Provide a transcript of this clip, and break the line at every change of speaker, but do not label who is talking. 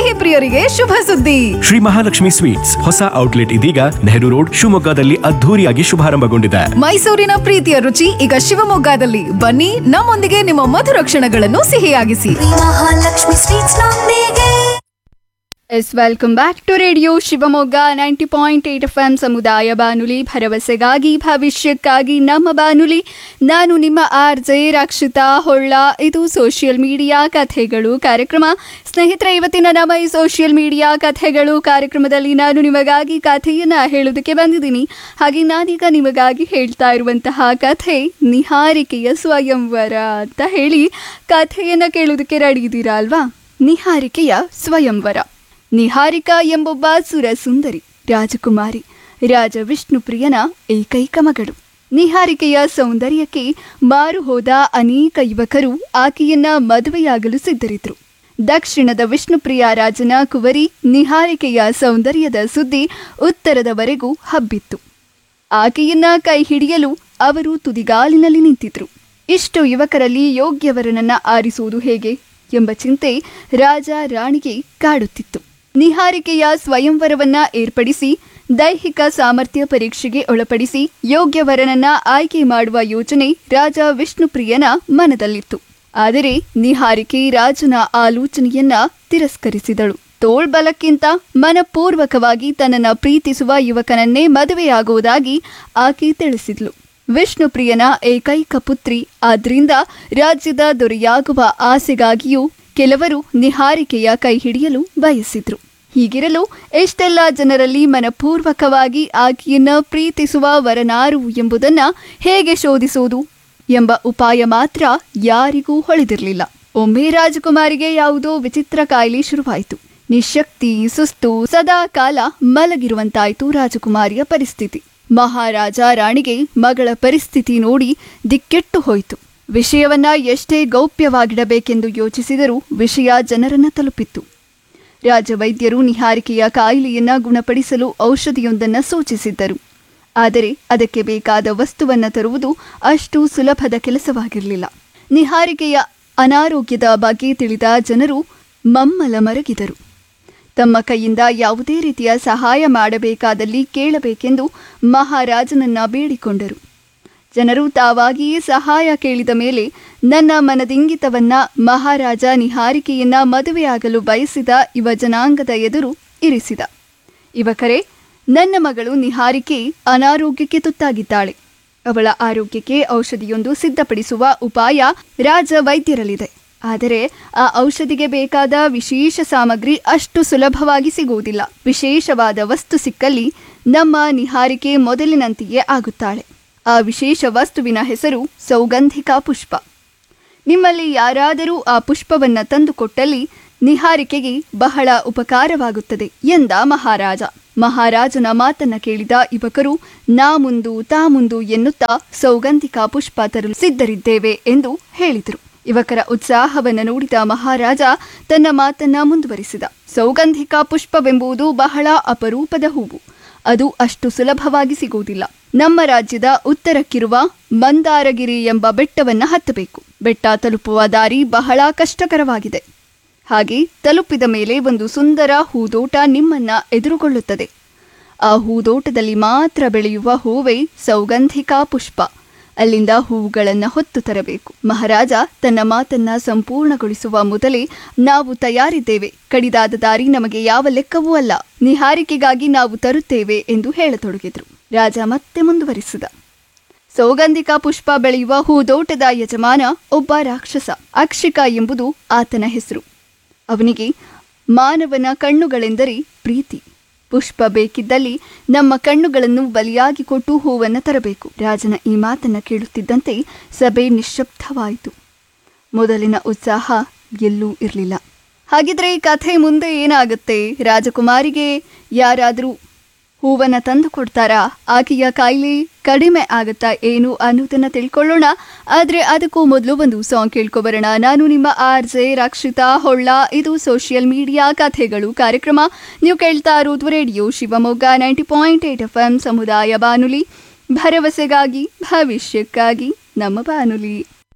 ಸಿಹಿ ಪ್ರಿಯರಿಗೆ ಶುಭ ಸುದ್ದಿ
ಶ್ರೀ ಮಹಾಲಕ್ಷ್ಮಿ ಸ್ವೀಟ್ಸ್ ಹೊಸ ಔಟ್ಲೆಟ್ ಇದೀಗ ನೆಹರು ರೋಡ್ ಶಿವಮೊಗ್ಗದಲ್ಲಿ ಅದ್ಧೂರಿಯಾಗಿ ಶುಭಾರಂಭಗೊಂಡಿದೆ
ಮೈಸೂರಿನ ಪ್ರೀತಿಯ ರುಚಿ ಈಗ ಶಿವಮೊಗ್ಗದಲ್ಲಿ ಬನ್ನಿ ನಮ್ಮೊಂದಿಗೆ ನಿಮ್ಮ ಮಧುರ ಕ್ಷಣಗಳನ್ನು ಸಿಹಿಯಾಗಿಸಿ
ಮಹಾಲಕ್ಷ್ಮಿ ಸ್ವೀಟ್ಸ್ ನೊಂದಿಗೆ
yes welcome back to radio Shivamogga ninety point eight F M ಸಮುದಾಯ ಬಾನುಲಿ ಭರವಸೆಗಾಗಿ ಭವಿಷ್ಯಕ್ಕಾಗಿ ನಮ್ಮ ಬಾನುಲಿ ನಾನು ನಿಮ್ಮ ಆರ್ ಜೆ ರಕ್ಷಿತಾ ಹೊಳ್ಳ ಇದು ಸೋಷಿಯಲ್ ಮೀಡಿಯಾ ಕಥೆಗಳು ಕಾರ್ಯಕ್ರಮ ಸ್ನೇಹಿತರೆ ಇವತ್ತಿನ ನಮ್ಮ ಈ ಸೋಷಿಯಲ್ ಮೀಡಿಯಾ ಕಥೆಗಳು ಕಾರ್ಯಕ್ರಮದಲ್ಲಿ ನಾನು ನಿಮಗಾಗಿ ಕಥೆಯನ್ನ ಹೇಳೋದಕ್ಕೆ ಬಂದಿದ್ದೀನಿ ಹಾಗೆ ನಾನೀಗ ನಿಮಗಾಗಿ ಹೇಳ್ತಾ ಇರುವಂತಹ ಕಥೆ ನಿಹಾರಿಕೆಯ ಸ್ವಯಂವರ ಅಂತ ಹೇಳಿ ಕಥೆಯನ್ನ ಕೇಳೋದಕ್ಕೆ ರೆಡಿ ಇದ್ದೀರಾ ಅಲ್ವಾ ನಿಹಾರಿಕೆಯ ಸ್ವಯಂವರ ನಿಹಾರಿಕಾ ಎಂಬೊಬ್ಬ ಸುರಸುಂದರಿ ರಾಜಕುಮಾರಿ ರಾಜ ವಿಷ್ಣುಪ್ರಿಯನ ಏಕೈಕ ಮಗಳು ನಿಹಾರಿಕೆಯ ಸೌಂದರ್ಯಕ್ಕೆ ಮಾರು ಹೋದ ಅನೇಕ ಯುವಕರು ಆಕೆಯನ್ನ ಮದುವೆಯಾಗಲು ಸಿದ್ಧರಿದ್ರು ದಕ್ಷಿಣದ ವಿಷ್ಣುಪ್ರಿಯ ರಾಜನ ಕುವರಿ ನಿಹಾರಿಕೆಯ ಸೌಂದರ್ಯದ ಸುದ್ದಿ ಉತ್ತರದವರೆಗೂ ಹಬ್ಬಿತ್ತು ಆಕೆಯನ್ನ ಕೈ ಹಿಡಿಯಲು ಅವರು ತುದಿಗಾಲಿನಲ್ಲಿ ನಿಂತಿದ್ರು ಇಷ್ಟು ಯುವಕರಲ್ಲಿ ಯೋಗ್ಯವರನನ್ನ ಆರಿಸುವುದು ಹೇಗೆ ಎಂಬ ಚಿಂತೆ ರಾಜ ರಾಣಿಗೆ ಕಾಡುತ್ತಿತ್ತು ನಿಹಾರಿಕೆಯ ಸ್ವಯಂವರವನ್ನ ಏರ್ಪಡಿಸಿ ದೈಹಿಕ ಸಾಮರ್ಥ್ಯ ಪರೀಕ್ಷೆಗೆ ಒಳಪಡಿಸಿ ಯೋಗ್ಯವರನನ್ನ ಆಯ್ಕೆ ಮಾಡುವ ಯೋಚನೆ ರಾಜ ವಿಷ್ಣುಪ್ರಿಯನ ಮನದಲ್ಲಿತ್ತು ಆದರೆ ನಿಹಾರಿಕೆ ರಾಜನ ಆಲೋಚನೆಯನ್ನ ತಿರಸ್ಕರಿಸಿದಳು ತೋಳ್ಬಲಕ್ಕಿಂತ ಮನಪೂರ್ವಕವಾಗಿ ತನ್ನನ್ನ ಪ್ರೀತಿಸುವ ಯುವಕನನ್ನೇ ಮದುವೆಯಾಗುವುದಾಗಿ ಆಕೆ ತಿಳಿಸಿದ್ಲು ವಿಷ್ಣುಪ್ರಿಯನ ಏಕೈಕ ಪುತ್ರಿ ಆದ್ರಿಂದ ರಾಜ್ಯದ ದೊರೆಯಾಗುವ ಆಸೆಗಾಗಿಯೂ ಕೆಲವರು ನಿಹಾರಿಕೆಯ ಕೈ ಹಿಡಿಯಲು ಬಯಸಿದ್ರು ಹೀಗಿರಲು ಎಷ್ಟೆಲ್ಲ ಜನರಲ್ಲಿ ಮನಪೂರ್ವಕವಾಗಿ ಆಕೆಯನ್ನ ಪ್ರೀತಿಸುವ ವರನಾರು ಎಂಬುದನ್ನ ಹೇಗೆ ಶೋಧಿಸುವುದು ಎಂಬ ಉಪಾಯ ಮಾತ್ರ ಯಾರಿಗೂ ಹೊಳೆದಿರಲಿಲ್ಲ ಒಮ್ಮೆ ರಾಜಕುಮಾರಿಗೆ ಯಾವುದೋ ವಿಚಿತ್ರ ಕಾಯಿಲೆ ಶುರುವಾಯಿತು ನಿಶಕ್ತಿ ಸುಸ್ತು ಸದಾ ಕಾಲ ಮಲಗಿರುವಂತಾಯಿತು ರಾಜಕುಮಾರಿಯ ಪರಿಸ್ಥಿತಿ ಮಹಾರಾಜ ರಾಣಿಗೆ ಮಗಳ ಪರಿಸ್ಥಿತಿ ನೋಡಿ ದಿಕ್ಕೆಟ್ಟು ಹೋಯಿತು ವಿಷಯವನ್ನ ಎಷ್ಟೇ ಗೌಪ್ಯವಾಗಿಡಬೇಕೆಂದು ಯೋಚಿಸಿದರೂ ವಿಷಯ ಜನರನ್ನ ತಲುಪಿತ್ತು ರಾಜವೈದ್ಯರು ನಿಹಾರಿಕೆಯ ಕಾಯಿಲೆಯನ್ನ ಗುಣಪಡಿಸಲು ಔಷಧಿಯೊಂದನ್ನು ಸೂಚಿಸಿದ್ದರು ಆದರೆ ಅದಕ್ಕೆ ಬೇಕಾದ ವಸ್ತುವನ್ನ ತರುವುದು ಅಷ್ಟು ಸುಲಭದ ಕೆಲಸವಾಗಿರಲಿಲ್ಲ ನಿಹಾರಿಕೆಯ ಅನಾರೋಗ್ಯದ ಬಗ್ಗೆ ತಿಳಿದ ಜನರು ಮಮ್ಮಲ ಮರಗಿದರು ತಮ್ಮ ಕೈಯಿಂದ ಯಾವುದೇ ರೀತಿಯ ಸಹಾಯ ಮಾಡಬೇಕಾದಲ್ಲಿ ಕೇಳಬೇಕೆಂದು ಮಹಾರಾಜನನ್ನ ಬೇಡಿಕೊಂಡರು ಜನರು ತಾವಾಗಿಯೇ ಸಹಾಯ ಕೇಳಿದ ಮೇಲೆ ನನ್ನ ಮನದಿಂಗಿತವನ್ನ ಮಹಾರಾಜ ನಿಹಾರಿಕೆಯನ್ನ ಮದುವೆಯಾಗಲು ಬಯಸಿದ ಯುವ ಜನಾಂಗದ ಎದುರು ಇರಿಸಿದ ಯುವಕರೇ ನನ್ನ ಮಗಳು ನಿಹಾರಿಕೆ ಅನಾರೋಗ್ಯಕ್ಕೆ ತುತ್ತಾಗಿದ್ದಾಳೆ ಅವಳ ಆರೋಗ್ಯಕ್ಕೆ ಔಷಧಿಯೊಂದು ಸಿದ್ಧಪಡಿಸುವ ಉಪಾಯ ರಾಜ ವೈದ್ಯರಲ್ಲಿದೆ ಆದರೆ ಆ ಔಷಧಿಗೆ ಬೇಕಾದ ವಿಶೇಷ ಸಾಮಗ್ರಿ ಅಷ್ಟು ಸುಲಭವಾಗಿ ಸಿಗುವುದಿಲ್ಲ ವಿಶೇಷವಾದ ವಸ್ತು ಸಿಕ್ಕಲ್ಲಿ ನಮ್ಮ ನಿಹಾರಿಕೆ ಮೊದಲಿನಂತೆಯೇ ಆಗುತ್ತಾಳೆ ಆ ವಿಶೇಷ ವಸ್ತುವಿನ ಹೆಸರು ಸೌಗಂಧಿಕ ಪುಷ್ಪ ನಿಮ್ಮಲ್ಲಿ ಯಾರಾದರೂ ಆ ಪುಷ್ಪವನ್ನ ತಂದುಕೊಟ್ಟಲ್ಲಿ ನಿಹಾರಿಕೆಗೆ ಬಹಳ ಉಪಕಾರವಾಗುತ್ತದೆ ಎಂದ ಮಹಾರಾಜ ಮಹಾರಾಜನ ಮಾತನ್ನ ಕೇಳಿದ ಯುವಕರು ನಾ ಮುಂದು ತಾ ಮುಂದು ಎನ್ನುತ್ತಾ ಸೌಗಂಧಿಕ ಪುಷ್ಪ ತರಲು ಸಿದ್ಧರಿದ್ದೇವೆ ಎಂದು ಹೇಳಿದರು ಯುವಕರ ಉತ್ಸಾಹವನ್ನು ನೋಡಿದ ಮಹಾರಾಜ ತನ್ನ ಮಾತನ್ನ ಮುಂದುವರಿಸಿದ ಸೌಗಂಧಿಕ ಪುಷ್ಪವೆಂಬುದು ಬಹಳ ಅಪರೂಪದ ಹೂವು ಅದು ಅಷ್ಟು ಸುಲಭವಾಗಿ ಸಿಗುವುದಿಲ್ಲ ನಮ್ಮ ರಾಜ್ಯದ ಉತ್ತರಕ್ಕಿರುವ ಮಂದಾರಗಿರಿ ಎಂಬ ಬೆಟ್ಟವನ್ನ ಹತ್ತಬೇಕು ಬೆಟ್ಟ ತಲುಪುವ ದಾರಿ ಬಹಳ ಕಷ್ಟಕರವಾಗಿದೆ ಹಾಗೆ ತಲುಪಿದ ಮೇಲೆ ಒಂದು ಸುಂದರ ಹೂದೋಟ ನಿಮ್ಮನ್ನ ಎದುರುಗೊಳ್ಳುತ್ತದೆ ಆ ಹೂದೋಟದಲ್ಲಿ ಮಾತ್ರ ಬೆಳೆಯುವ ಹೂವೇ ಸೌಗಂಧಿಕ ಪುಷ್ಪ ಅಲ್ಲಿಂದ ಹೂವುಗಳನ್ನು ಹೊತ್ತು ತರಬೇಕು ಮಹಾರಾಜ ತನ್ನ ಮಾತನ್ನ ಸಂಪೂರ್ಣಗೊಳಿಸುವ ಮೊದಲೇ ನಾವು ತಯಾರಿದ್ದೇವೆ ಕಡಿದಾದ ದಾರಿ ನಮಗೆ ಯಾವ ಲೆಕ್ಕವೂ ಅಲ್ಲ ನಿಹಾರಿಕೆಗಾಗಿ ನಾವು ತರುತ್ತೇವೆ ಎಂದು ಹೇಳತೊಡಗಿದ್ರು ರಾಜ ಮತ್ತೆ ಮುಂದುವರಿಸಿದ ಸೌಗಂಧಿಕ ಪುಷ್ಪ ಬೆಳೆಯುವ ಹೂದೋಟದ ಯಜಮಾನ ಒಬ್ಬ ರಾಕ್ಷಸ ಅಕ್ಷಿಕ ಎಂಬುದು ಆತನ ಹೆಸರು ಅವನಿಗೆ ಮಾನವನ ಕಣ್ಣುಗಳೆಂದರೆ ಪ್ರೀತಿ ಪುಷ್ಪ ಬೇಕಿದ್ದಲ್ಲಿ ನಮ್ಮ ಕಣ್ಣುಗಳನ್ನು ಬಲಿಯಾಗಿ ಕೊಟ್ಟು ಹೂವನ್ನು ತರಬೇಕು ರಾಜನ ಈ ಮಾತನ್ನ ಕೇಳುತ್ತಿದ್ದಂತೆ ಸಭೆ ನಿಶ್ಶಬ್ದವಾಯಿತು ಮೊದಲಿನ ಉತ್ಸಾಹ ಎಲ್ಲೂ ಇರಲಿಲ್ಲ ಹಾಗಿದ್ರೆ ಈ ಕಥೆ ಮುಂದೆ ಏನಾಗುತ್ತೆ ರಾಜಕುಮಾರಿಗೆ ಯಾರಾದರೂ ಹೂವನ್ನ ತಂದು ಕೊಡ್ತಾರಾ ಆಕೆಯ ಕಾಯಿಲೆ ಕಡಿಮೆ ಆಗುತ್ತಾ ಏನು ಅನ್ನೋದನ್ನ ತಿಳ್ಕೊಳ್ಳೋಣ ಆದ್ರೆ ಅದಕ್ಕೂ ಮೊದಲು ಒಂದು ಸಾಂಗ್ ಕೇಳ್ಕೊಬರೋಣ ನಾನು ನಿಮ್ಮ ಆರ್ ಜೆ ರಕ್ಷಿತಾ ಹೊಳ್ಳ ಇದು ಸೋಷಿಯಲ್ ಮೀಡಿಯಾ ಕಥೆಗಳು ಕಾರ್ಯಕ್ರಮ ನೀವು ಕೇಳ್ತಾ ಇರೋದು radio Shivamogga ninety point eight F M ಸಮುದಾಯ ಬಾನುಲಿ ಭರವಸೆಗಾಗಿ ಭವಿಷ್ಯಕ್ಕಾಗಿ ನಮ್ಮ ಬಾನುಲಿ